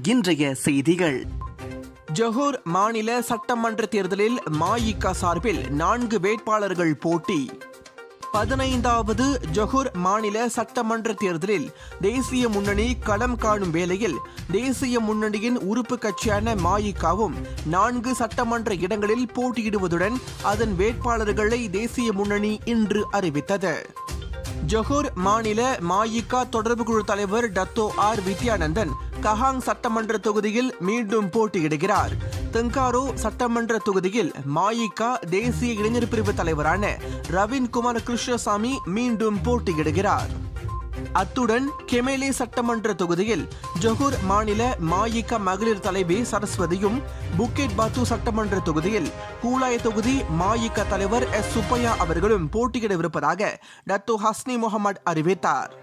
இன்றைய செய்திகள் ஜொஹூர் மாநில சட்டமன்ற தேர்தலில் மாயிகா சார்பில் நான்கு வேட்பாளர்கள் போட்டி பதினைந்தாவது ஜொஹூர் மாநில சட்டமன்ற தேர்தலில் தேசிய முன்னணி களம் காணும் வேளையில் தேசிய முன்னணியின் உறுப்பு கட்சியான மாயிகாவும் நான்கு சட்டமன்ற இடங்களில் போட்டியிடுவதுடன் அதன் வேட்பாளர்களை தேசிய முன்னணி இன்று அறிவித்தது ஜொஹூர் மாநில மாயிகா தொடர்பு குழு தலைவர் டத்தோ ஆர் வித்யானந்தன் கஹாங் சட்டமன்ற தொகுதியில் மீண்டும் போட்டியிடுகிறார் தெங்காரோ சட்டமன்ற தொகுதியில் மாயிகா தேசிய இளைஞர் பிரிவு தலைவரான ரவீன்குமார் கிருஷ்ணசாமி மீண்டும் போட்டியிடுகிறார் அத்துடன் கெமேலே சட்டமன்ற தொகுதியில் ஜொஹூர் மாநில மாயிகா மகளிர் தலைவி சரஸ்வதியும் புக்கெட் பாத்து சட்டமன்ற தொகுதியில் கூலாய் தொகுதி மாயிகா தலைவர் எஸ் சுப்பையா அவர்களும் போட்டியிடவிருப்பதாக டத்தோ ஹஸ்னி முகமது அறிவித்தார்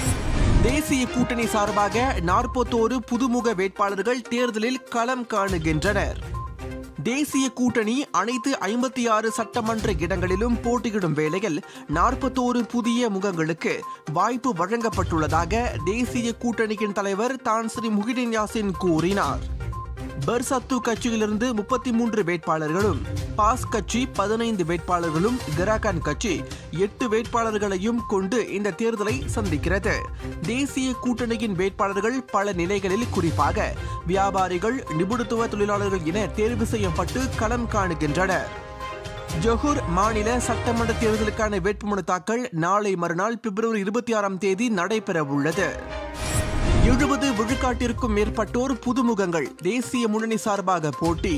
தேசிய கூட்டணி சார்பாக நாற்பத்தோரு புதுமுக வேட்பாளர்கள் தேர்தலில் களம் காணுகின்றனர் தேசிய கூட்டணி அனைத்து ஐம்பத்தி ஆறு சட்டமன்ற இடங்களிலும் போட்டியிடும் வேளையில் நாற்பத்தோரு புதிய முகங்களுக்கு வாய்ப்பு வழங்கப்பட்டுள்ளதாக தேசிய கூட்டணியின் தலைவர் தான் ஸ்ரீ முஹிடின் யாசின் கூறினார் பர்சத்து கட்சியிலிருந்து முப்பத்தி மூன்று வேட்பாளர்களும் பாஸ் கட்சி பதினைந்து வேட்பாளர்களும் கராகான் கட்சி எட்டு வேட்பாளர்களையும் கொண்டு இந்த தேர்தலை சந்திக்கிறது தேசிய கூட்டணியின் வேட்பாளர்கள் பல நிலைகளில் குறிப்பாக வியாபாரிகள் நிபுணத்துவ தொழிலாளர்கள் என தேர்வு செய்யப்பட்டு களம் காணுகின்றனர் ஜொஹூர் மாநில சட்டமன்ற தேர்தலுக்கான வேட்புமனு தாக்கல் நாளை மறுநாள் பிப்ரவரி இருபத்தி ஆறாம் தேதி நடைபெற உள்ளது எழுபது விழுக்காட்டிற்கும் மேற்பட்டோர் புதுமுகங்கள் தேசிய முன்னணி சார்பாக போட்டி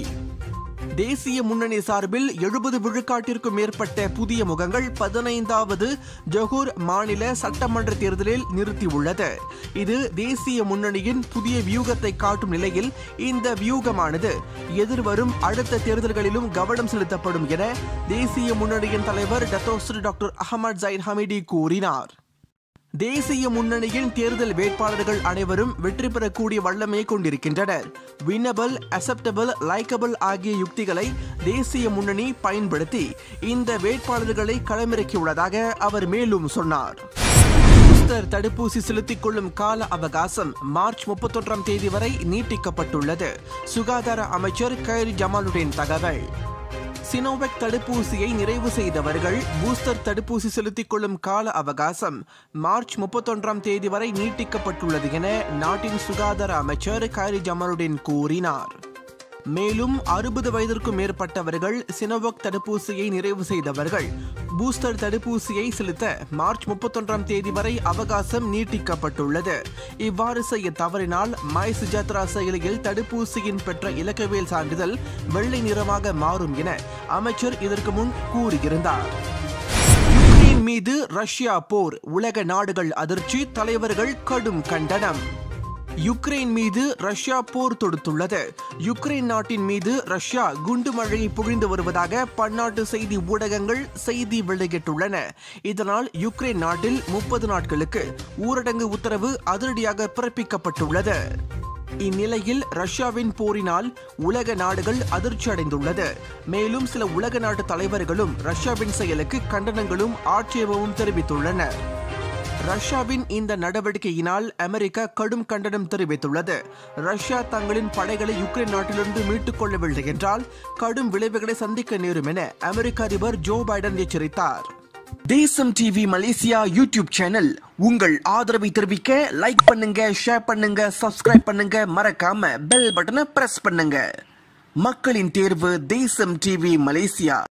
தேசிய முன்னணி சார்பில் எழுபது விழுக்காட்டிற்கும் மேற்பட்ட புதிய முகங்கள் பதினைந்தாவது ஜொஹூர் மாநில சட்டமன்ற தேர்தலில் நிறுத்தியுள்ளது இது தேசிய முன்னணியின் புதிய வியூகத்தை காட்டும் நிலையில் இந்த வியூகமானது எதிர்வரும் அடுத்த தேர்தல்களிலும் கவனம் செலுத்தப்படும் என தேசிய முன்னணியின் தலைவர் Datuk Seri doctor Ahmad Zahid Hamidi கூறினார் தேசிய முன்னணியின் தேர்தல் வேட்பாளர்கள் அனைவரும் வெற்றி பெறக்கூடிய வல்லமை கொண்டிருக்கின்றனர் வின்னபிள் அசெப்டபிள் லைக்கபிள் ஆகிய யுக்திகளை தேசிய முன்னணி பயன்படுத்தி இந்த வேட்பாளர்களை களமிறக்கியுள்ளதாக அவர் மேலும் சொன்னார் பூஸ்டர் தடுப்பூசி செலுத்திக் கொள்ளும் கால அவகாசம் மார்ச் முப்பத்தொன்றாம் தேதி வரை நீட்டிக்கப்பட்டுள்ளது சுகாதார அமைச்சர் கைரி ஜமாலுடன் தகவல் சினோவெக் தடுப்பூசியை நிறைவு செய்தவர்கள் பூஸ்டர் தடுப்பூசி செலுத்திக் கொள்ளும் கால அவகாசம் மார்ச் முப்பத்தொன்றாம் தேதி வரை நீட்டிக்கப்பட்டுள்ளது என நாட்டின் சுகாதார அமைச்சர் கைரி ஜமாலுடன் கூறினார் மேலும் அறுபது வயதிற்கும் மேற்பட்டவர்கள் சினோவாக் தடுப்பூசியை நிறைவு செய்தவர்கள் பூஸ்டர் தடுப்பூசியை செலுத்த மார்ச் முப்பத்தொன்றாம் தேதி வரை அவகாசம் நீட்டிக்கப்பட்டுள்ளது இவ்வாறு செய்ய தவறினால் மை சுஜாத்ரா செயலியில் தடுப்பூசியின் பெற்ற இலக்கவியல் சான்றிதழ் வெள்ளை நிறமாக மாறும் என அமைச்சர் இதற்கு முன் கூறியிருந்தார் யுக்ரைன் மீது ரஷ்யா போர் உலக நாடுகள் அதிர்ச்சி தலைவர்கள் கடும் கண்டனம் யுக்ரைன் மீது ரஷ்யா போர் தொடுத்துள்ளது யுக்ரைன் நாட்டின் மீது ரஷ்யா குண்டு மழையை பொழிந்து வருவதாக பன்னாட்டு செய்தி ஊடகங்கள் செய்தி வெளியிட்டுள்ளன இதனால் யுக்ரைன் நாட்டில் முப்பது நாட்களுக்கு ஊரடங்கு உத்தரவு அதிரடியாக பிறப்பிக்கப்பட்டுள்ளது இந்நிலையில் ரஷ்யாவின் போரினால் உலக நாடுகள் அதிர்ச்சி அடைந்துள்ளது மேலும் சில உலக நாட்டு தலைவர்களும் ரஷ்யாவின் செயலுக்கு கண்டனங்களும் ஆட்சேபமும் தெரிவித்துள்ளனர் ரஷ்யாவின் இந்த நடவடிக்கையினால் அமெரிக்கா கடும் கண்டனம் தெரிவித்துள்ளது ரஷ்யா தங்களின் படைகளை யுக்ரைன் நாட்டிலிருந்து மீட்டுக் கொள்ளவில்லை என்றால் கடும் விளைவுகளை சந்திக்க நேரும் என அமெரிக்க அதிபர் ஜோ பைடன் எச்சரித்தார் தேசம் டிவி மலேசியா யூடியூப் சேனல் உங்கள் ஆதரவை தெரிவிக்க லைக் பண்ணுங்க ஷேர் பண்ணுங்க சப்ஸ்கிரைப் பண்ணுங்க மறக்காம பெல் பட்டனை பிரஸ் பண்ணுங்க மக்களின் தேர்வு தேசம் டிவி மலேசியா